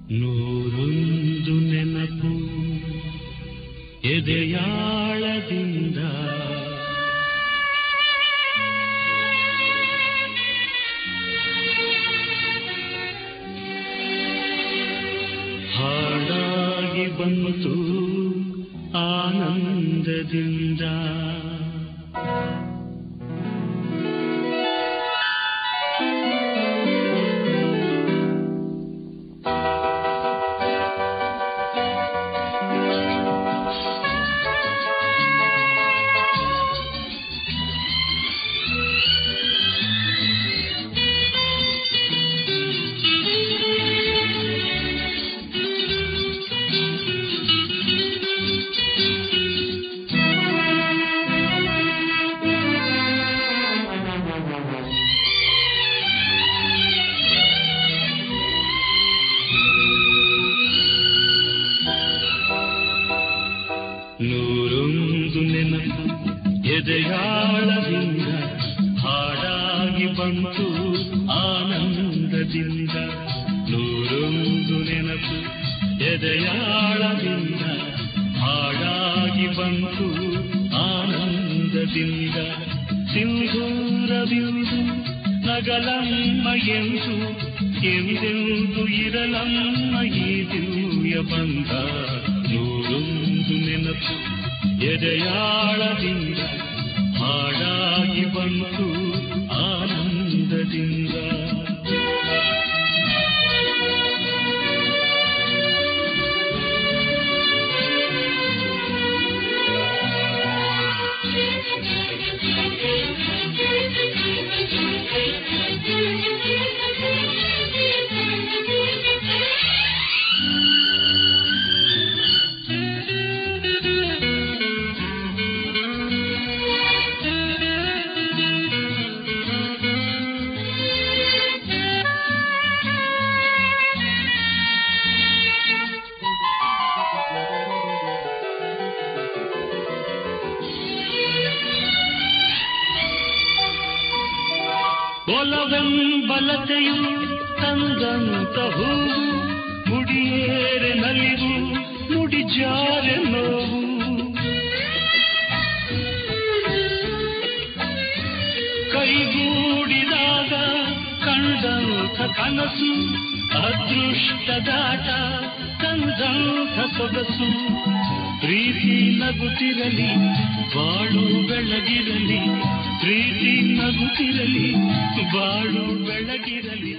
ನೂರೊಂದು ನೆನಪು ಎದೆಯಾಳದಿಂದ ಹಾಡಾಗಿ ಬಂತು ಆನಂದದಿಂದ ನೂರೊಂದು ನೆನಪು ಎದೆಯಾಳದಿಂದ ಹಾಡಾಗಿ ಬಂತು ಆನಂದದಿಂದ ನೂರೊಂದು ನೆನಪು ಎದೆಯಾಳದಿಂದ ಹಾಡಾಗಿ ಬಂತು ಆನಂದದಿಂದ ಸಿಂಧೂರವಿರುವುದು ನಗಲಮ್ಮ ಎಂದು ಎಂದೆಂದು ಇರಲಮ್ಮ ಈ ದಿವ್ಯ ಬಂಧ ನೂರೊಂದು ನೆನಪು ಎದೆಯಾಳದಿಂದ ಹಾಡಾಗಿ ಬಂತು ಆನಂದದಿಂದ ಒಲವೆಂಬಲತೆಯು ತಂದಂತ ಹೂವು ಮುಡಿಯೇರೆ ನಲಿವು ನುಡಿಜಾರೆ ನೋವು ಕೈಗೂಡಿದಾಗ ಕಂಡಂಥ ಕನಸು ಅದೃಷ್ಟದಾಟ ತಂದಂಥ ಸೊಗಸು ಪ್ರೀತಿ ನಗುತ್ತಿರಲಿ ಬಾಳು ಬೆಳಗಿರಲಿ ಪ್ರೀತಿ ನಗುತ್ತಿರಲಿ ಬಾಳು ಬೆಳಗಿರಲಿ